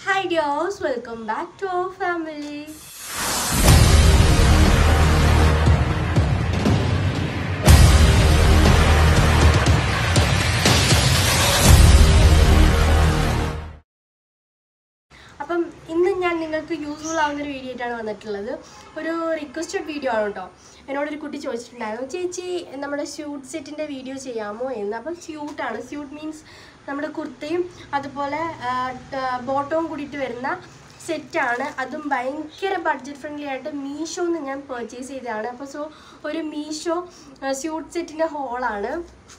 Hi dears, welcome back to our family. അപ്പം ഇന്ന് ഞാൻ നിങ്ങൾക്ക് യൂസ്ഫുൾ ആവുന്ന ഒരു വീഡിയോ ആയിട്ടാണ് വന്നിട്ടുള്ളത് ഒരു റിക്വസ്റ്റഡ് വീഡിയോ ആണ് കേട്ടോ എന്നോടൊരു കുട്ടി ചോദിച്ചിട്ടുണ്ടായിരുന്നു ചേച്ചി നമ്മുടെ സ്യൂട്ട് സെറ്റിൻ്റെ വീഡിയോ ചെയ്യാമോ എന്ന് അപ്പം സ്യൂട്ടാണ് സ്യൂട്ട് മീൻസ് നമ്മുടെ കുർത്തയും അതുപോലെ ബോട്ടവും കൂടിയിട്ട് വരുന്ന സെറ്റാണ് അതും ഭയങ്കര ബഡ്ജറ്റ് ഫ്രണ്ട്ലി ആയിട്ട് മീഷോന്ന് ഞാൻ പർച്ചേസ് ചെയ്തതാണ് അപ്പോൾ സോ ഒരു മീഷോ സ്യൂട്ട് സെറ്റിൻ്റെ ഹോളാണ്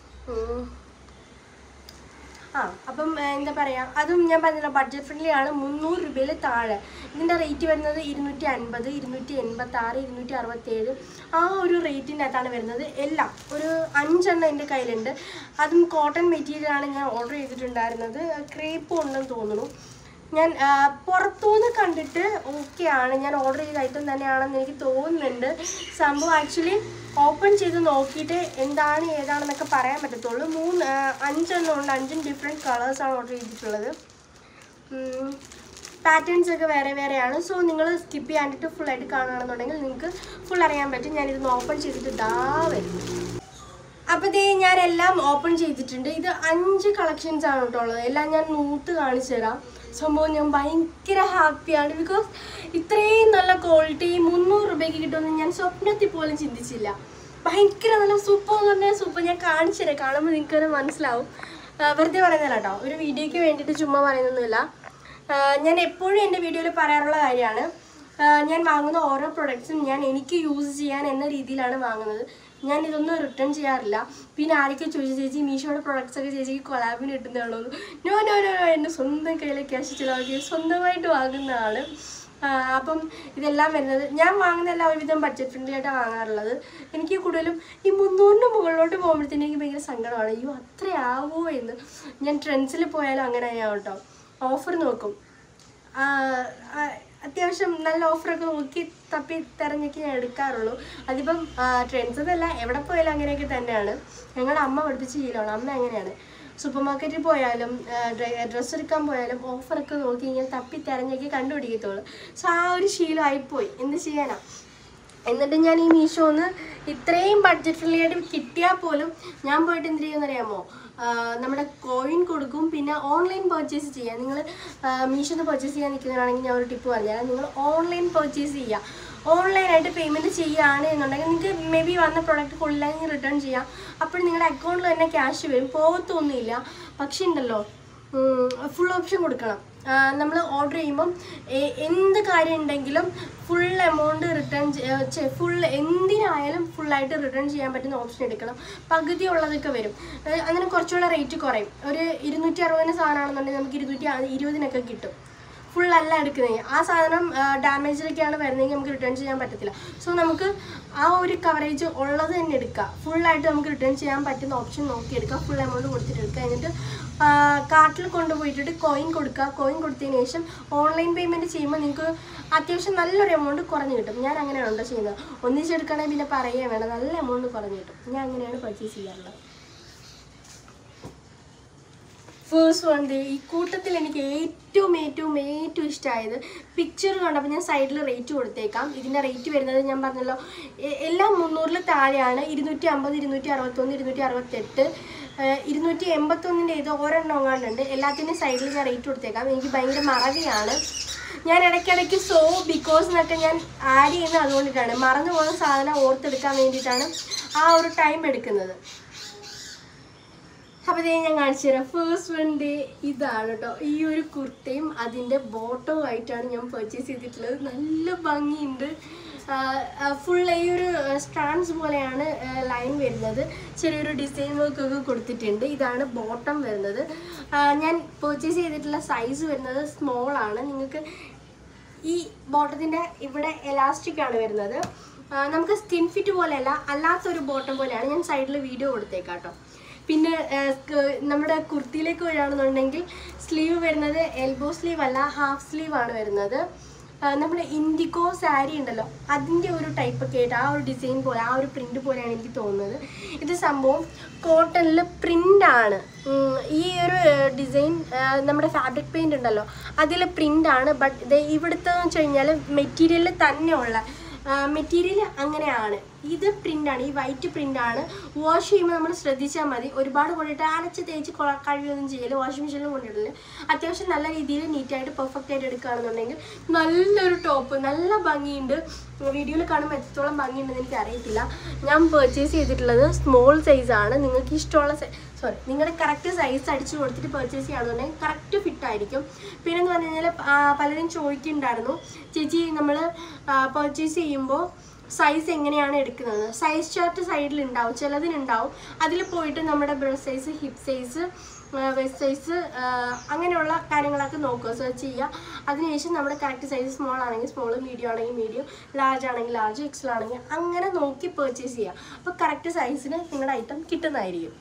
ആ അപ്പം ഏ, എന്താ പറയുക അതും ഞാൻ പറഞ്ഞല്ലോ ബഡ്ജറ്റ് ഫ്രണ്ട്ലി ആണ് മുന്നൂറ് രൂപയിൽ താഴെ ഇതിൻ്റെ റേറ്റ് വരുന്നത് ഇരുന്നൂറ്റി അൻപത് ഇരുന്നൂറ്റി എൺപത്തി ആറ് ഇരുന്നൂറ്റി അറുപത്തേഴ് ആ ഒരു റേറ്റിൻ്റെ അകത്താണ് വരുന്നത് എല്ലാം ഒരു അഞ്ചെണ്ണം എൻ്റെ കയ്യിലുണ്ട് അതും കോട്ടൺ മെറ്റീരിയലാണ് ഞാൻ ഓർഡർ ചെയ്തിട്ടുണ്ടായിരുന്നത് ക്രേപ്പും ഉണ്ടെന്ന് തോന്നുന്നു ഞാൻ ആ, പുറത്തുനിന്ന് കണ്ടിട്ട് ഓക്കെ ആണ് ഞാൻ ഓർഡർ ചെയ്ത ഐറ്റം തന്നെയാണെന്ന് എനിക്ക് തോന്നുന്നുണ്ട് സംഭവം ആക്ച്വലി ഓപ്പൺ ചെയ്ത് നോക്കിയിട്ട് എന്താണ് ഏതാണെന്നൊക്കെ പറയാൻ പറ്റത്തുള്ളൂ മൂന്ന് ആ, അഞ്ചെണ്ണം ഉണ്ട് അഞ്ചും ഡിഫറെൻറ്റ് കളേഴ്സാണ് ഓർഡർ ചെയ്തിട്ടുള്ളത് പാറ്റേൺസ് ഒക്കെ വേറെ വേറെയാണ് സോ നിങ്ങൾ സ്കിപ്പ് ചെയ്യാണ്ടിട്ട് ഫുള്ളായിട്ട് കാണുകയാണെന്നുണ്ടെങ്കിൽ നിങ്ങൾക്ക് ഫുൾ അറിയാൻ പറ്റും ഞാനിതൊന്ന് ഓപ്പൺ ചെയ്തിട്ട് ദാ വരും അപ്പോൾ ദേ ഞാൻ എല്ലാം ഓപ്പൺ ചെയ്തിട്ടുണ്ട് ഇത് അഞ്ച് കളക്ഷൻസ് ആണ് കേട്ടോ ഉള്ളത് എല്ലാം ഞാൻ നൂത്ത് കാണിച്ചു തരാം സംഭവം ഞാൻ ഭയങ്കര ഹാപ്പിയാണ് ബിക്കോസ് ഇത്രയും നല്ല ക്വാളിറ്റി മുന്നൂറ് രൂപയ്ക്ക് കിട്ടുമെന്ന് ഞാൻ സ്വപ്നത്തിൽ പോലും ചിന്തിച്ചില്ല ഭയങ്കര നല്ല സൂപ്പർ എന്ന് പറഞ്ഞാൽ സൂപ്പർ ഞാൻ കാണിച്ചു തരാം കാണുമ്പോൾ നിങ്ങൾക്കത് മനസ്സിലാവും ആ, വെറുതെ പറയുന്നില്ല കേട്ടോ ഒരു വീഡിയോയ്ക്ക് വേണ്ടിയിട്ട് ചുമ്മാ പറയുന്നൊന്നുമില്ല ആ, ഞാൻ എപ്പോഴും എൻ്റെ വീഡിയോയിൽ പറയാറുള്ള കാര്യമാണ് ആ, ഞാൻ വാങ്ങുന്ന ഓരോ പ്രൊഡക്ട്സും ഞാൻ എനിക്ക് യൂസ് ചെയ്യാൻ എന്ന രീതിയിലാണ് വാങ്ങുന്നത് ഞാൻ ഇതൊന്നും റിട്ടേൺ ചെയ്യാറില്ല പിന്നെ ആരൊക്കെ ചോദിച്ചു ചേച്ചി മീഷോയുടെ പ്രൊഡക്ട്സ് ഒക്കെ ചേച്ചിക്ക് കൊളാബിന് കിട്ടുന്നതാണോ നോ നോ നോ നോ എൻ്റെ സ്വന്തം കയ്യിലെ ക്യാഷ് ചിലവാക്കി സ്വന്തമായിട്ട് വാങ്ങുന്നതാണ് ആ, അപ്പം ഇതെല്ലാം വരുന്നത് ഞാൻ വാങ്ങുന്ന എല്ലാം ഒരുവിധം ബഡ്ജറ്റ് ഫ്രണ്ട്ലി ആയിട്ടാണ് വാങ്ങാറുള്ളത് എനിക്ക് കൂടുതലും ഈ മുന്നൂറിന് മുകളിലോട്ട് പോകുമ്പോഴത്തേനും എനിക്ക് ഭയങ്കര സങ്കടമാണ് അയ്യോ അത്രയാവോ എന്ന് ഞാൻ ട്രെൻഡ്സിൽ പോയാലും അങ്ങനെ ആവും കേട്ടോ ഓഫർ നോക്കും ആ, ആ, അത്യാവശ്യം നല്ല ഓഫറൊക്കെ നോക്കി തപ്പി തിരഞ്ഞൊക്കെ ഞാൻ എടുക്കാറുള്ളൂ അതിപ്പം ട്രെൻഡ്സ് എന്നല്ല എവിടെ പോയാലും അങ്ങനെയൊക്കെ തന്നെയാണ് ഞങ്ങളുടെ അമ്മ പഠിപ്പിച്ച ശീലമാണ് അമ്മ അങ്ങനെയാണ് സൂപ്പർ മാർക്കറ്റിൽ പോയാലും ഡ്രസ്സ് എടുക്കാൻ പോയാലും ഓഫറൊക്കെ നോക്കി ഇങ്ങനെ തപ്പി തിരഞ്ഞൊക്കെ കണ്ടുപിടിക്കത്തുള്ളൂ സോ ആ ഒരു ശീലമായിപ്പോയി എന്ത് ചെയ്യാനാ എന്നിട്ട് ഞാൻ ഈ മീഷോന്ന് ഇത്രയും ബഡ്ജറ്റ് ഫ്രണ്ട്ലി ആയിട്ട് കിട്ടിയാൽ പോലും ഞാൻ പോയിട്ട് എന്ത് ചെയ്യുമെന്ന് അറിയാമോ ആഹ് നമ്മുടെ കോയിൻ കൊടുക്കും പിന്നെ ഓൺലൈൻ പർച്ചേസ് ചെയ്യാം നിങ്ങൾ മീഷോന്ന് പർച്ചേസ് ചെയ്യാൻ നിൽക്കുന്നതാണെങ്കിൽ ഞാൻ ഒരു ടിപ്പ് പറഞ്ഞുതരാം നിങ്ങൾ ഓൺലൈൻ പർച്ചേസ് ചെയ്യുക ഓൺലൈനായിട്ട് പേയ്മെൻറ്റ് ചെയ്യുകയാണ് എന്നുണ്ടെങ്കിൽ നിങ്ങൾക്ക് മേ ബി വന്ന പ്രോഡക്റ്റ് കൊള്ളില്ലെങ്കിൽ റിട്ടേൺ ചെയ്യാം അപ്പോൾ നിങ്ങളുടെ അക്കൗണ്ടിൽ തന്നെ ക്യാഷ് വരും പോകത്തൊന്നുമില്ല പക്ഷേ ഉണ്ടല്ലോ ഫുൾ ഓപ്ഷൻ കൊടുക്കണം നമ്മൾ ഓർഡർ ചെയ്യുമ്പം എ- എന്ത് കാര്യം ഉണ്ടെങ്കിലും ഫുൾ എമൗണ്ട് റിട്ടേൺ ഫുൾ എന്തിനായാലും ഫുള്ളായിട്ട് റിട്ടേൺ ചെയ്യാൻ പറ്റുന്ന ഓപ്ഷൻ എടുക്കണം പകുതി ഉള്ളതൊക്കെ വരും ഏ, അങ്ങനെ കുറച്ചുകൂടെ റേറ്റ് കുറയും ഒരു ഇരുന്നൂറ്റി അറുപതിന് സാധനമാണെന്നുണ്ടെങ്കിൽ നമുക്ക് ഇരുന്നൂറ്റി ആ- ഇരുപതിനൊക്കെ കിട്ടും ഫുൾ അല്ല എടുക്കുന്നത് ആ സാധനം ഡാമേജിലൊക്കെയാണ് വരുന്നതെങ്കിൽ നമുക്ക് റിട്ടേൺ ചെയ്യാൻ പറ്റത്തില്ല സോ നമുക്ക് ആ ഒരു കവറേജ് ഉള്ളത് തന്നെ എടുക്കുക ഫുള്ളായിട്ട് നമുക്ക് റിട്ടേൺ ചെയ്യാൻ പറ്റുന്ന ഓപ്ഷൻ നോക്കിയെടുക്കുക ഫുൾ എമൗണ്ട് കൊടുത്തിട്ട് എടുക്കുക എന്നിട്ട് കാർട്ടിൽ കൊണ്ടുപോയിട്ടിട്ട് കോയിൻ കൊടുക്കുക കോയിൻ കൊടുത്തതിന് ശേഷം ഓൺലൈൻ പേയ്മെൻറ്റ് ചെയ്യുമ്പോൾ നിങ്ങൾക്ക് അത്യാവശ്യം നല്ലൊരു എമൗണ്ട് കുറഞ്ഞ് കിട്ടും ഞാൻ അങ്ങനെയാണ് കേട്ടോ ചെയ്യുന്നത് ഒന്നിച്ചെടുക്കണമെങ്കിൽ പിന്നെ പറയുകയും വേണം നല്ല എമൗണ്ട് കുറഞ്ഞ് കിട്ടും ഞാൻ അങ്ങനെയാണ് പർച്ചേസ് ചെയ്യാറുള്ളത് ഫേഴ്സ്റ്റ് വൺ ഡേ ഈ കൂട്ടത്തിൽ എനിക്ക് ഏറ്റവും ഏറ്റവും ഏറ്റവും ഇഷ്ടമായത് പിക്ചർ കണ്ടപ്പോൾ ഞാൻ സൈഡിൽ റേറ്റ് കൊടുത്തേക്കാം ഇതിൻ്റെ റേറ്റ് വരുന്നത് ഞാൻ പറഞ്ഞല്ലോ എ- എല്ലാം മുന്നൂറിൽ താഴെയാണ് ഇരുന്നൂറ്റി അമ്പത് ഇരുന്നൂറ്റി അറുപത്തൊന്ന് ഇരുന്നൂറ്റി അറുപത്തെട്ട് ഏഹ് ഇരുന്നൂറ്റി എൺപത്തൊന്നിൻ്റെ ഇത് ഒരെണ്ണം എങ്ങാണ്ടുണ്ട് എല്ലാത്തിൻ്റെയും സൈഡിൽ ഞാൻ റേറ്റ് കൊടുത്തേക്കാം എനിക്ക് ഭയങ്കര മറവിയാണ് ഞാൻ ഇടയ്ക്കിടയ്ക്ക് സോ ബിക്കോസ് എന്നൊക്കെ ഞാൻ ആഡ് ചെയ്യുന്നത് അതുകൊണ്ടിട്ടാണ് മറന്നു പോകുന്ന സാധനം ഓർത്തെടുക്കാൻ വേണ്ടിയിട്ടാണ് ആ ഒരു ടൈം എടുക്കുന്നത് അപ്പോൾ ഇതേ ഞാൻ കാണിച്ചു തരാം ഫേസ്റ്റ് വൺ ഡേ ഇതാണ് കേട്ടോ ഈ ഒരു കുർത്തയും അതിൻ്റെ ബോട്ടവും ആയിട്ടാണ് ഞാൻ പർച്ചേസ് ചെയ്തിട്ടുള്ളത് നല്ല ഭംഗിയുണ്ട് ഫുൾ ഈ ഒരു സ്ട്രാൻഡ്സ് പോലെയാണ് ലൈൻ വരുന്നത് ചെറിയൊരു ഡിസൈൻ വർക്ക് ഒക്കെ കൊടുത്തിട്ടുണ്ട് ഇതാണ് ബോട്ടം വരുന്നത് ആ, ഞാൻ പർച്ചേസ് ചെയ്തിട്ടുള്ള സൈസ് വരുന്നത് സ്മോൾ ആണ് നിങ്ങൾക്ക് ഈ ബോട്ടത്തിൻ്റെ ഇവിടെ എലാസ്റ്റിക് ആണ് വരുന്നത് ആ, നമുക്ക് സ്കിൻ ഫിറ്റ് പോലെയല്ല അല്ലാത്തൊരു ബോട്ടം പോലെയാണ് ഞാൻ സൈഡിൽ വീഡിയോ കൊടുത്തേക്കാം കേട്ടോ പിന്നെ ആ, ക- നമ്മുടെ കുർത്തിയിലേക്ക് വരികയാണെന്നുണ്ടെങ്കിൽ സ്ലീവ് വരുന്നത് എൽബോ സ്ലീവ് അല്ല ഹാഫ് സ്ലീവ് ആണ് വരുന്നത് ആ, നമ്മുടെ ഇൻഡിഗോ സാരി ഉണ്ടല്ലോ അതിൻ്റെ ഒരു ടൈപ്പ് ഒക്കെ ആയിട്ട് ആ ഒരു ഡിസൈൻ പോലെ ആ ഒരു പ്രിന്റ് പോലെയാണ് എനിക്ക് തോന്നുന്നത് ഇത് സംഭവം കോട്ടണിൽ പ്രിൻ്റാണ് ഈ ഒരു ഡിസൈൻ നമ്മുടെ ഫാബ്രിക് പെയിൻ്റ് ഉണ്ടല്ലോ അതിൽ പ്രിൻ്റാണ് ബട്ട് ഇത് ഇവിടുത്തെ വെച്ച് കഴിഞ്ഞാൽ മെറ്റീരിയലിൽ തന്നെയുള്ള മെറ്റീരിയൽ അങ്ങനെയാണ് ഇത് പ്രിൻ്റാണ് ഈ വൈറ്റ് പ്രിൻ്റാണ് വാഷ് ചെയ്യുമ്പോൾ നമ്മൾ ശ്രദ്ധിച്ചാൽ മതി ഒരുപാട് കൊണ്ടിട്ട് അരച്ച് തേച്ച് കൊ- കഴിയൊന്നും ചെയ്യല് വാഷിംഗ് മെഷീനിൽ കൊണ്ടിട്ടില്ല അത്യാവശ്യം നല്ല രീതിയിൽ നീറ്റായിട്ട് പെർഫെക്റ്റ് ആയിട്ട് എടുക്കുകയാണെന്നുണ്ടെങ്കിൽ നല്ലൊരു ടോപ്പ് നല്ല ഭംഗിയുണ്ട് വീഡിയോയിൽ കാണുമ്പോൾ എത്രത്തോളം ഭംഗിയുണ്ടെന്ന് എനിക്ക് അറിയത്തില്ല ഞാൻ പർച്ചേസ് ചെയ്തിട്ടുള്ളത് സ്മോൾ സൈസാണ് നിങ്ങൾക്ക് ഇഷ്ടമുള്ള സോറി നിങ്ങളുടെ കറക്റ്റ് സൈസ് അടിച്ചു കൊടുത്തിട്ട് പർച്ചേസ് ചെയ്യുകയാണെന്നുണ്ടെങ്കിൽ കറക്റ്റ് ഫിറ്റ് ആയിരിക്കും പിന്നെ എന്ന് പറഞ്ഞു കഴിഞ്ഞാൽ പലരും ചോദിക്കുന്നുണ്ടായിരുന്നു ചേച്ചി നമ്മൾ പർച്ചേസ് ചെയ്യുമ്പോൾ സൈസ് എങ്ങനെയാണ് എടുക്കുന്നത് സൈസ് ചാർട്ട് സൈഡിൽ ഉണ്ടാവും ചിലതിനുണ്ടാവും അതിൽ പോയിട്ട് നമ്മുടെ breast size hip size waist size അങ്ങനെയുള്ള കാര്യങ്ങളൊക്കെ നോക്കുക സെർച്ച് ചെയ്യുക അതിനുശേഷം നമ്മുടെ കറക്റ്റ് സൈസ് സ്മോൾ ആണെങ്കിൽ സ്മോൾ മീഡിയം ആണെങ്കിൽ മീഡിയം ലാർജ് ആണെങ്കിൽ ലാർജ് എക്സൽ ആണെങ്കിൽ അങ്ങനെ നോക്കി പർച്ചേസ് ചെയ്യുക അപ്പോൾ കറക്റ്റ് സൈസിന് നിങ്ങളുടെ ഐറ്റം കിട്ടുന്നതായിരിക്കും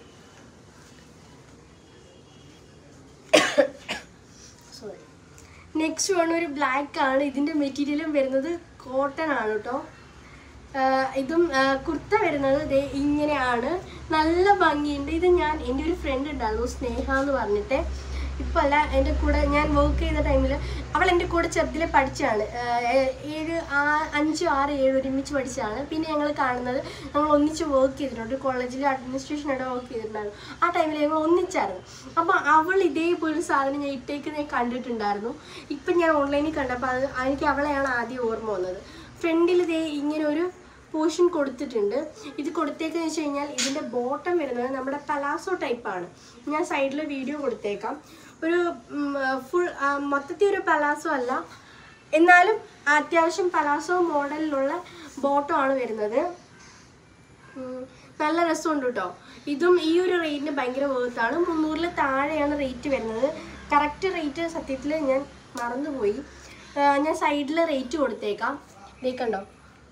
സോറി നെക്സ്റ്റ് വൺ ഒരു ബ്ലാക്ക് ആണ് ഇതിൻ്റെ മെറ്റീരിയലും വരുന്നത് കോട്ടൺ ആണ് കേട്ടോ ആഹ് ഇതും ആഹ് കുർത്ത വരുന്നത് ദേ ഇങ്ങനെയാണ് നല്ല ഭംഗിയുണ്ട് ഇത് ഞാൻ എൻ്റെ ഒരു ഫ്രണ്ട് ഉണ്ടായിരുന്നു സ്നേഹ എന്ന് പറഞ്ഞിട്ട് ഇപ്പം അല്ല എൻ്റെ കൂടെ ഞാൻ വർക്ക് ചെയ്ത ടൈമിൽ അവൾ എൻ്റെ കൂടെ ചെറുതിലെ പഠിച്ചാണ് ഏഴ് ആ അഞ്ച് ആറ് ഏഴ് ഒരുമിച്ച് പഠിച്ചതാണ് പിന്നെ ഞങ്ങൾ കാണുന്നത് ഞങ്ങൾ ഒന്നിച്ച് വർക്ക് ചെയ്തിട്ടുണ്ട് കോളേജിൽ അഡ്മിനിസ്ട്രേഷനായിട്ട് വർക്ക് ചെയ്തിട്ടുണ്ടായിരുന്നു ആ ടൈമിൽ ഞങ്ങൾ ഒന്നിച്ചായിരുന്നു അപ്പോൾ അവൾ ഇതേപോലെ ഒരു സാധനം ഞാൻ ഇട്ടേക്ക് ഞാൻ കണ്ടിട്ടുണ്ടായിരുന്നു ഇപ്പം ഞാൻ ഓൺലൈനിൽ കണ്ടപ്പോൾ അത് എനിക്ക് അവളെയാണ് ആദ്യം ഓർമ്മ വന്നത് ഫ്രണ്ടിൽ ഇതേ ഇങ്ങനെ ഒരു പോർഷൻ കൊടുത്തിട്ടുണ്ട് ഇത് കൊടുത്തേക്കെന്ന് വെച്ച് കഴിഞ്ഞാൽ ഇതിൻ്റെ ബോട്ടം വരുന്നത് നമ്മുടെ പലാസോ ടൈപ്പാണ് ഞാൻ സൈഡിൽ വീഡിയോ കൊടുത്തേക്കാം ഒരു ഫുൾ മൊത്തത്തിൽ ഒരു പലാസോ അല്ല എന്നാലും അത്യാവശ്യം പലാസോ മോഡലിലുള്ള ബോട്ടം ആണ് വരുന്നത് ഉം, നല്ല രസമുണ്ട് കേട്ടോ ഇതും ഈ ഒരു റേറ്റിന് ഭയങ്കര വേർത്താണ് മുന്നൂറിൽ താഴെയാണ് റേറ്റ് വരുന്നത് കറക്റ്റ് റേറ്റ് സത്യത്തിൽ ഞാൻ മറന്നുപോയി ആ, ഞാൻ സൈഡിൽ റേറ്റ് കൊടുത്തേക്കാം ദേ കണ്ടോ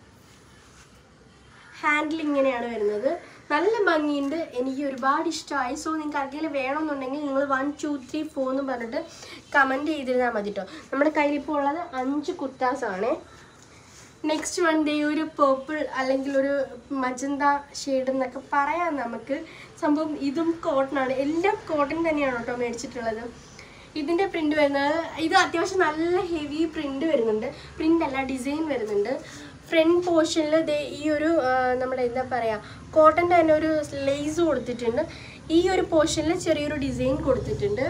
ഹാൻഡിൽ ഇങ്ങനെയാണ് വരുന്നത് നല്ല ഭംഗിയുണ്ട് എനിക്ക് ഒരുപാട് ഇഷ്ടമായി സോ നിങ്ങൾക്ക് ആർക്കെങ്കിലും വേണമെന്നുണ്ടെങ്കിൽ നിങ്ങൾ വൺ ടു ത്രീ ഫോർ എന്ന് പറഞ്ഞിട്ട് കമൻറ്റ് ചെയ്തിരുന്നാൽ മതി കേട്ടോ നമ്മുടെ കയ്യിൽ ഇപ്പോൾ ഉള്ളത് അഞ്ച് കുർത്താസാണേ നെക്സ്റ്റ് വൺ ദേ ഒരു പേർപ്പിൾ അല്ലെങ്കിൽ ഒരു മജന്ത ഷെയ്ഡ് എന്നൊക്കെ പറയാം നമുക്ക് സംഭവം ഇതും കോട്ടൺ ആണ് എല്ലാം കോട്ടൺ തന്നെയാണ് കേട്ടോ മേടിച്ചിട്ടുള്ളത് ഇതിൻ്റെ പ്രിൻ്റ് വരുന്നത് ഇത് അത്യാവശ്യം നല്ല ഹെവി പ്രിൻ്റ് വരുന്നുണ്ട് പ്രിൻ്റ് അല്ല ഡിസൈൻ വരുന്നുണ്ട് ഫ്രണ്ട് പോർഷനിൽ ദേ ഈ ഒരു ആ, നമ്മുടെ എന്താ പറയുക കോട്ടൻ്റെ തന്നെ ഒരു ലേസ് കൊടുത്തിട്ടുണ്ട് ഈ ഒരു പോർഷനിൽ ചെറിയൊരു ഡിസൈൻ കൊടുത്തിട്ടുണ്ട്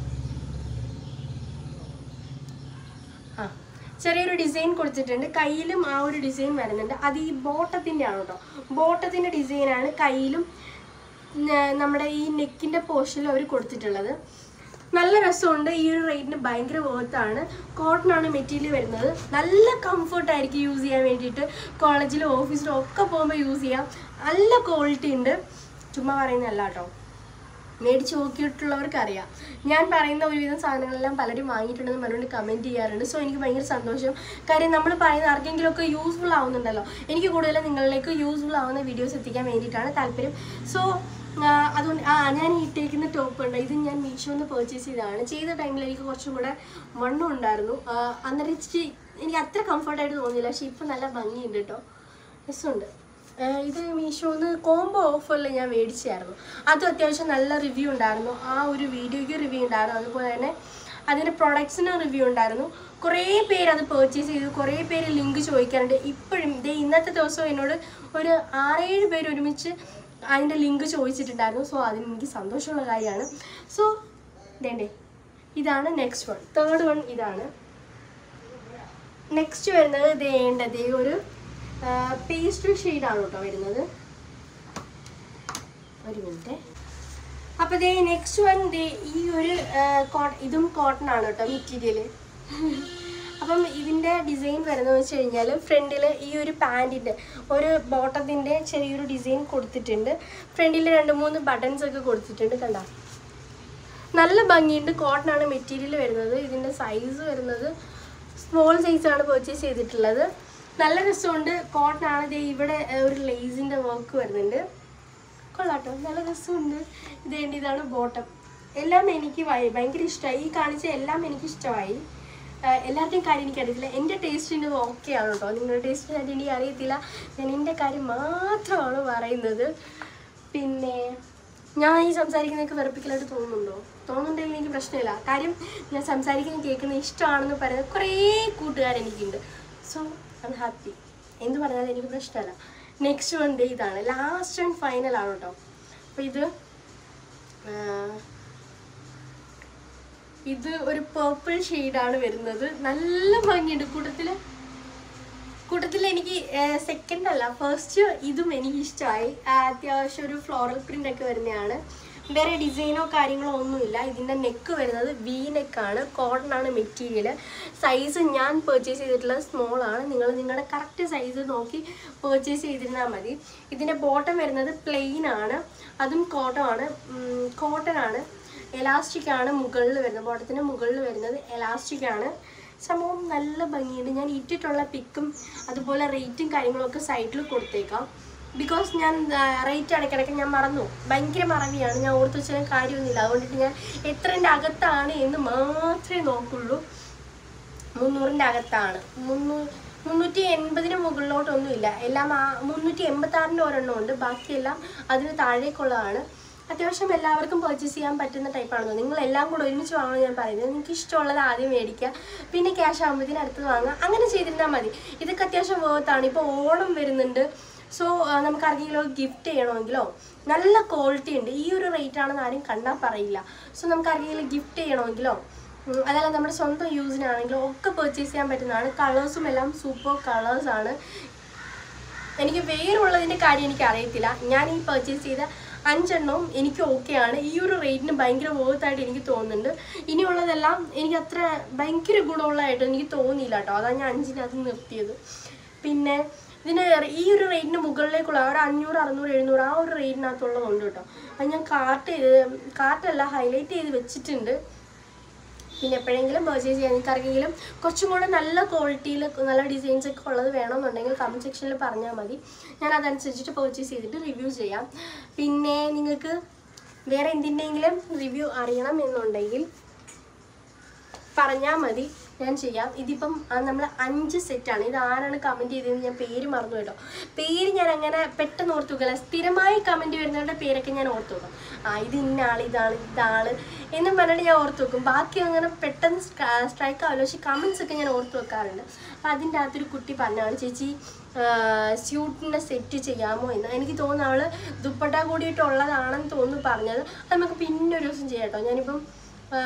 ആ ചെറിയൊരു ഡിസൈൻ കൊടുത്തിട്ടുണ്ട് കയ്യിലും ആ ഒരു ഡിസൈൻ വരുന്നുണ്ട് അത് ഈ ബോട്ടത്തിൻ്റെ ആണ് കേട്ടോ ബോട്ടത്തിൻ്റെ ഡിസൈനാണ് കയ്യിലും ന- നമ്മുടെ ഈ നെക്കിൻ്റെ പോർഷനിൽ അവർ കൊടുത്തിട്ടുള്ളത് നല്ല രസമുണ്ട് ഈ ഒരു റേറ്റിന് ഭയങ്കര വേർത്താണ് കോട്ടൺ ആണ് മെറ്റീരിയൽ വരുന്നത് നല്ല കംഫർട്ട് ആയിരിക്കും യൂസ് ചെയ്യാൻ വേണ്ടിയിട്ട് കോളേജിലും ഓഫീസിലും ഒക്കെ പോകുമ്പോൾ യൂസ് ചെയ്യാം നല്ല ക്വാളിറ്റി ഉണ്ട് ചുമ്മാ പറയുന്നതല്ല കേട്ടോ മേടിച്ച് നോക്കിയിട്ടുള്ളവർക്ക് അറിയാം ഞാൻ പറയുന്ന ഒരുവിധം സാധനങ്ങളെല്ലാം പലരും വാങ്ങിയിട്ടുണ്ടെന്ന് പറഞ്ഞുകൊണ്ട് കമൻറ്റ് ചെയ്യാറുണ്ട് സോ എനിക്ക് ഭയങ്കര സന്തോഷം കാര്യം നമ്മൾ പറയുന്ന ആർക്കെങ്കിലുമൊക്കെ യൂസ്ഫുൾ ആവുന്നുണ്ടല്ലോ എനിക്ക് കൂടുതലും നിങ്ങളിലേക്ക് യൂസ്ഫുൾ ആവുന്ന വീഡിയോസ് എത്തിക്കാൻ വേണ്ടിയിട്ടാണ് താല്പര്യം സോ അതുകൊണ്ട് ആ ഞാൻ ഈ ഇട്ടേക്കുന്ന ടോപ്പ് ഉണ്ട് ഇത് ഞാൻ മീഷോന്ന് പർച്ചേസ് ചെയ്തതാണ് ചെയ്ത ടൈമിൽ എനിക്ക് കുറച്ചും കൂടെ വണ്ണം ഉണ്ടായിരുന്നു ആ, അന്നേരം ഇച്ചിരി എനിക്ക് അത്ര കംഫർട്ടായിട്ട് തോന്നിയില്ല പക്ഷേ ഇപ്പം നല്ല ഭംഗിയുണ്ട് കേട്ടോ രസമുണ്ട് ആഹ് ഇത് മീഷോന്ന് കോംബോ ഓഫറിൽ ഞാൻ മേടിച്ചായിരുന്നു അതും അത്യാവശ്യം നല്ല റിവ്യൂ ഉണ്ടായിരുന്നു ആ ഒരു വീഡിയോയ്ക്ക് റിവ്യൂ ഉണ്ടായിരുന്നു അതുപോലെ തന്നെ അതിൻ്റെ പ്രൊഡക്ട്സിന് റിവ്യൂ ഉണ്ടായിരുന്നു കുറേ പേര് അത് പർച്ചേസ് ചെയ്തു കുറേ പേര് ലിങ്ക് ചോദിക്കാറുണ്ട് ഇപ്പോഴും ഇതേ ഇന്നത്തെ ദിവസം എന്നോട് ഒരു ആറേഴ് പേര് ഒരുമിച്ച് അതിൻ്റെ ലിങ്ക് ചോദിച്ചിട്ടുണ്ടായിരുന്നു സോ അതിന് എനിക്ക് സന്തോഷമുള്ള കാര്യമാണ് സോ ഇതേണ്ടേ ഇതാണ് നെക്സ്റ്റ് വൺ തേർഡ് വൺ ഇതാണ് നെക്സ്റ്റ് വരുന്നത് ഇതേണ്ടത് ഒരു പേസ്റ്റൽ ഷെയ്ഡാണ് കേട്ടോ വരുന്നത് ഒരു മിനിറ്റ് അപ്പോൾ ദേ നെക്സ്റ്റ് വൺ ദേ ഈ ഒരു ആ, കോ- ഇതും കോട്ടൺ ആണ് കേട്ടോ മെറ്റീരിയൽ അപ്പം ഇതിൻ്റെ ഡിസൈൻ വരുന്നത് വെച്ച് കഴിഞ്ഞാൽ ഫ്രണ്ടിൽ ഈ ഒരു പാൻറ്റിൻ്റെ ഒരു ബോട്ടത്തിൻ്റെ ചെറിയൊരു ഡിസൈൻ കൊടുത്തിട്ടുണ്ട് ഫ്രണ്ടിൽ രണ്ട് മൂന്ന് ബട്ടൺസ് ഒക്കെ കൊടുത്തിട്ടുണ്ട് കണ്ടോ നല്ല ഭംഗിയുണ്ട് കോട്ടൺ ആണ് മെറ്റീരിയൽ വരുന്നത് ഇതിൻ്റെ സൈസ് വരുന്നത് സ്മോൾ സൈസാണ് പർച്ചേസ് ചെയ്തിട്ടുള്ളത് നല്ല രസമുണ്ട് കോട്ടൺ ആണ് ദേ ഇവിടെ ഏർ, ഒരു ലേസിൻ്റെ വർക്ക് വരുന്നുണ്ട് കൊള്ളാട്ടോ നല്ല രസമുണ്ട് ഇത് വേണ്ടി ഇതാണ് ബോട്ടം എല്ലാം എനിക്ക് ഭയ- ഭയങ്കര ഇഷ്ടമായി ഈ കാണിച്ച എല്ലാം എനിക്ക് ഇഷ്ടമായി എല്ലാവരുടെയും കാര്യം എനിക്കറിയത്തില്ല എൻ്റെ ടേസ്റ്റിന് ഓക്കെ ആണ് കേട്ടോ നിങ്ങളുടെ ടേസ്റ്റിന് ആയിട്ട് എനിക്ക് അറിയത്തില്ല ഞാൻ എൻ്റെ കാര്യം മാത്രമാണ് പറയുന്നത് പിന്നെ ഞാൻ ഈ സംസാരിക്കുന്നതൊക്കെ വെറുപ്പിക്കലായിട്ട് തോന്നുന്നുണ്ടോ തോന്നുന്നുണ്ടെങ്കിൽ എനിക്ക് പ്രശ്നമില്ല കാര്യം ഞാൻ സംസാരിക്കുന്നത് കേൾക്കുന്നത് ഇഷ്ടമാണെന്ന് പറയുന്ന കുറേ കൂട്ടുകാരെനിക്കുണ്ട് സോ ഐ ഹാപ്പി എന്ത് പറഞ്ഞാലും എനിക്ക് പ്രശ്നമല്ല നെക്സ്റ്റ് വൺ ഡേ ഇതാണ് ലാസ്റ്റ് ആൻഡ് ഫൈനൽ ആണ് കേട്ടോ അപ്പോൾ ഇത് ആ, ഇത് ഒരു പേർപ്പിൾ ഷെയ്ഡാണ് വരുന്നത് നല്ല ഭംഗിയുണ്ട് കൂട്ടത്തിൽ കൂട്ടത്തിൽ എനിക്ക് സെക്കൻഡ് അല്ല ഫസ്റ്റ് ഇതും എനിക്ക് ഇഷ്ടമായി അത്യാവശ്യം ഒരു ഫ്ലോറൽ പ്രിന്റ് ഒക്കെ വരുന്നതാണ് വേറെ ഡിസൈനോ കാര്യങ്ങളോ ഒന്നുമില്ല ഇതിൻ്റെ നെക്ക് വരുന്നത് വി നെക്കാണ് കോട്ടൺ ആണ് മെറ്റീരിയൽ സൈസ് ഞാൻ പർച്ചേസ് ചെയ്തിട്ടുള്ളത് സ്മോൾ ആണ് നിങ്ങൾ നിങ്ങളുടെ കറക്റ്റ് സൈസ് നോക്കി പർച്ചേസ് ചെയ്തിരുന്നാൽ മതി ഇതിൻ്റെ ബോട്ടം വരുന്നത് പ്ലെയിൻ ആണ് അതും കോട്ടൺ ആണ് കോട്ടൺ ആണ് എലാസ്റ്റിക് ആണ് മുകളിൽ വരുന്നത് ബോട്ടത്തിന് മുകളിൽ വരുന്നത് എലാസ്റ്റിക് ആണ് സംഭവം നല്ല ഭംഗിയുണ്ട് ഞാൻ ഇട്ടിട്ടുള്ള പിക്കും അതുപോലെ റേറ്റും കാര്യങ്ങളൊക്കെ സൈഡിൽ കൊടുത്തേക്കാം ബിക്കോസ് ഞാൻ റേറ്റ് ഇടയ്ക്കിടയ്ക്ക് ഞാൻ മറന്നു ഭയങ്കര മറവിയാണ് ഞാൻ ഓർത്ത് വെച്ചാൽ കാര്യമൊന്നുമില്ല അതുകൊണ്ടിട്ട് ഞാൻ എത്രൻ്റെ അകത്താണ് എന്ന് മാത്രമേ നോക്കുള്ളൂ മുന്നൂറിൻ്റെ അകത്താണ് മുന്നൂ മുന്നൂറ്റി എൺപതിന് മുകളിലോട്ടൊന്നുമില്ല എല്ലാം ആ മുന്നൂറ്റി എൺപത്തി ആറിൻ്റെ ഒരെണ്ണം ഉണ്ട് ബാക്കിയെല്ലാം അതിന് താഴേക്കുള്ളതാണ് അത്യാവശ്യം എല്ലാവർക്കും പർച്ചേസ് ചെയ്യാൻ പറ്റുന്ന ടൈപ്പാണെന്ന് നിങ്ങൾ എല്ലാം കൂടെ ഒരുമിച്ച് വാങ്ങണം ഞാൻ പറയുന്നത് നിങ്ങൾക്ക് ഇഷ്ടമുള്ളത് ആദ്യം മേടിക്കുക പിന്നെ ക്യാഷ് ആകുമ്പോഴത്തേന് അടുത്തത് വാങ്ങുക അങ്ങനെ ചെയ്തിരുന്നാൽ മതി ഇതൊക്കെ അത്യാവശ്യം വേർത്താണ് ഇപ്പോൾ ഓണം വരുന്നുണ്ട് സോ നമുക്ക് ആർക്കെങ്കിലും ഗിഫ്റ്റ് ചെയ്യണമെങ്കിലോ നല്ല ക്വാളിറ്റി ഉണ്ട് ഈ ഒരു റേറ്റ് ആണെന്ന് ആരും കണ്ടാൽ പറയില്ല സോ നമുക്ക് ആർക്കെങ്കിലും ഗിഫ്റ്റ് ചെയ്യണമെങ്കിലോ ഉം, അതല്ല നമ്മുടെ സ്വന്തം യൂസിനാണെങ്കിലോ ഒക്കെ പർച്ചേസ് ചെയ്യാൻ പറ്റുന്നതാണ് കളേഴ്സും എല്ലാം സൂപ്പർ കളേഴ്സാണ് എനിക്ക് വേറുള്ളതിൻ്റെ കാര്യം എനിക്ക് അറിയത്തില്ല ഞാൻ ഈ പർച്ചേസ് ചെയ്ത അഞ്ചെണ്ണവും എനിക്ക് ഓക്കെയാണ് ഈ ഒരു റേറ്റിന് ഭയങ്കര വേർത്തായിട്ട് എനിക്ക് തോന്നുന്നുണ്ട് ഇനിയുള്ളതെല്ലാം എനിക്ക് അത്ര ഭയങ്കര ഗുണമുള്ളതായിട്ട് എനിക്ക് തോന്നിയില്ല കേട്ടോ അതാണ് ഞാൻ അഞ്ചിനകത്ത് നിർത്തിയത് പിന്നെ ഇതിന് ഈ ഒരു റേറ്റിന് മുകളിലേക്കുള്ള ഒരു അഞ്ഞൂറ് അറുന്നൂറ് എഴുന്നൂറ് ആ ഒരു റേറ്റിനകത്തുള്ളതുണ്ട് കേട്ടോ അത് ഞാൻ കാർട്ട് ചെയ്ത് കാർട്ടല്ല ഹൈലൈറ്റ് ചെയ്ത് വെച്ചിട്ടുണ്ട് പിന്നെ എപ്പോഴെങ്കിലും പർച്ചേസ് ചെയ്യാൻ നിങ്ങൾക്ക് ആർക്കെങ്കിലും കുറച്ചും കൂടെ നല്ല ക്വാളിറ്റിയിൽ നല്ല ഡിസൈൻസ് ഒക്കെ ഉള്ളത് വേണമെന്നുണ്ടെങ്കിൽ കമൻറ്റ് സെക്ഷനിൽ പറഞ്ഞാൽ മതി ഞാൻ അതനുസരിച്ചിട്ട് പർച്ചേസ് ചെയ്തിട്ട് റിവ്യൂ ചെയ്യാം പിന്നെ നിങ്ങൾക്ക് വേറെ എന്തിൻ്റെങ്കിലും റിവ്യൂ അറിയണം എന്നുണ്ടെങ്കിൽ പറഞ്ഞാൽ മതി ഞാൻ ചെയ്യാം ഇതിപ്പം നമ്മൾ അഞ്ച് സെറ്റാണ് ഇത് ആരാണ് കമൻറ്റ് ചെയ്തതെന്ന് ഞാൻ പേര് മറന്നു കേട്ടോ പേര് ഞാൻ അങ്ങനെ പെട്ടെന്ന് ഓർത്ത് വെക്കില്ല സ്ഥിരമായി കമൻറ്റ് വരുന്നവരുടെ പേരൊക്കെ ഞാൻ ഓർത്ത് വെക്കും ആ ഇത് ഇന്ന ആൾ ഇതാണ് ഇതാള് എന്നും പറഞ്ഞിട്ട് ഞാൻ ഓർത്ത് വെക്കും ബാക്കി അങ്ങനെ പെട്ടെന്ന് സ്ട്രൈക്ക് ആവില്ല പക്ഷേ കമൻസ് ഒക്കെ ഞാൻ ഓർത്ത് വെക്കാറുണ്ട് അപ്പം അതിൻ്റെ അകത്തൊരു കുട്ടി പറഞ്ഞാണ് ചേച്ചി സ്യൂട്ടിൻ്റെ സെറ്റ് ചെയ്യാമോ എന്ന് എനിക്ക് തോന്നുന്നു അവൾ ദുപ്പട്ട കൂടിയിട്ടുള്ളതാണെന്ന് തോന്നുന്നു പറഞ്ഞത് അത് നമുക്ക് പിന്നെ ഒരു ദിവസം ചെയ്യാം കേട്ടോ ഞാനിപ്പം ആ,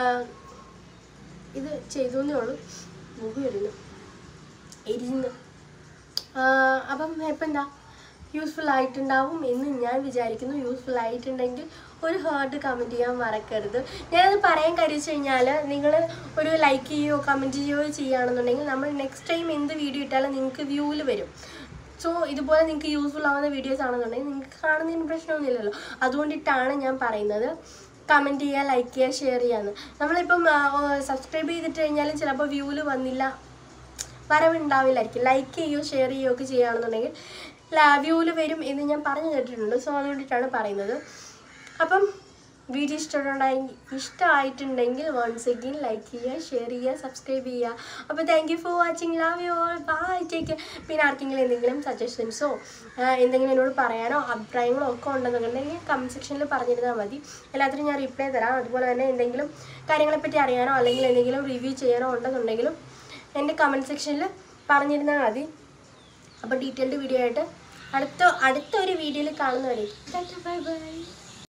ഇത് ചെയ്തു എന്നേ ഉള്ളൂ മുഖം എറിയുന്നു എരിയുന്നു ആഹ് അപ്പം ഇപ്പം എന്താ യൂസ്ഫുൾ ആയിട്ടുണ്ടാവും എന്ന് ഞാൻ വിചാരിക്കുന്നു യൂസ്ഫുൾ ആയിട്ടുണ്ടെങ്കിൽ ഒരു ഹാർട്ട് കമൻറ്റ് ചെയ്യാൻ മറക്കരുത് ഞാനത് പറയാൻ കഴിച്ചു കഴിഞ്ഞാൽ നിങ്ങൾ ഒരു ലൈക്ക് ചെയ്യുകയോ കമൻറ്റ് ചെയ്യുകയോ ചെയ്യുകയാണെന്നുണ്ടെങ്കിൽ നമ്മൾ നെക്സ്റ്റ് ടൈം എന്ത് വീഡിയോ ഇട്ടാലും നിങ്ങൾക്ക് വ്യൂവിൽ വരും സോ ഇതുപോലെ നിങ്ങൾക്ക് യൂസ്ഫുൾ ആവുന്ന വീഡിയോസ് ആണെന്നുണ്ടെങ്കിൽ നിങ്ങൾക്ക് കാണുന്നതിന് പ്രശ്നമൊന്നുമില്ലല്ലോ അതുകൊണ്ടിട്ടാണ് ഞാൻ പറയുന്നത് കമൻറ്റ് ചെയ്യുക ലൈക്ക് ചെയ്യുക ഷെയർ ചെയ്യാന്ന് നമ്മളിപ്പം സബ്സ്ക്രൈബ് ചെയ്തിട്ട് കഴിഞ്ഞാലും ചിലപ്പോൾ വ്യൂവിൽ വന്നില്ല വരവുണ്ടാവില്ലായിരിക്കും ലൈക്ക് ചെയ്യുകയോ ഷെയർ ചെയ്യുകയോ ഒക്കെ ചെയ്യുകയാണെന്നുണ്ടെങ്കിൽ വ്യൂവിൽ വരും എന്ന് ഞാൻ പറഞ്ഞു കേട്ടിട്ടുണ്ട് സോ അതുകൊണ്ടിട്ടാണ് പറയുന്നത് അപ്പം വീഡിയോ ഇഷ്ടമുണ്ടായി ഇഷ്ടമായിട്ടുണ്ടെങ്കിൽ വൺസ് അഗെയിൻ ലൈക്ക് ചെയ്യുക ഷെയർ ചെയ്യുക സബ്സ്ക്രൈബ് ചെയ്യുക അപ്പോൾ thank you for watching love you all bye take പിന്നെ ആർക്കെങ്കിലും എന്തെങ്കിലും സജഷൻസോ എന്തെങ്കിലും എന്നോട് പറയാനോ അഭിപ്രായങ്ങളോ ഒക്കെ ഉണ്ടെന്നുണ്ടെങ്കിൽ കമൻറ്റ് സെക്ഷനിൽ പറഞ്ഞിരുന്നാൽ മതി എല്ലാത്തിനും ഞാൻ റിപ്ലൈ തരാം അതുപോലെ തന്നെ എന്തെങ്കിലും കാര്യങ്ങളെപ്പറ്റി അറിയാനോ അല്ലെങ്കിൽ എന്തെങ്കിലും റിവ്യൂ ചെയ്യാനോ ഉണ്ടെന്നുണ്ടെങ്കിലും എൻ്റെ കമൻറ്റ് സെക്ഷനിൽ പറഞ്ഞിരുന്നാൽ മതി അപ്പോൾ ഡീറ്റെയിൽഡ് വീഡിയോ ആയിട്ട് അടുത്ത അടുത്ത ഒരു വീഡിയോയിൽ കാണുന്നവരെ ബൈ ബൈ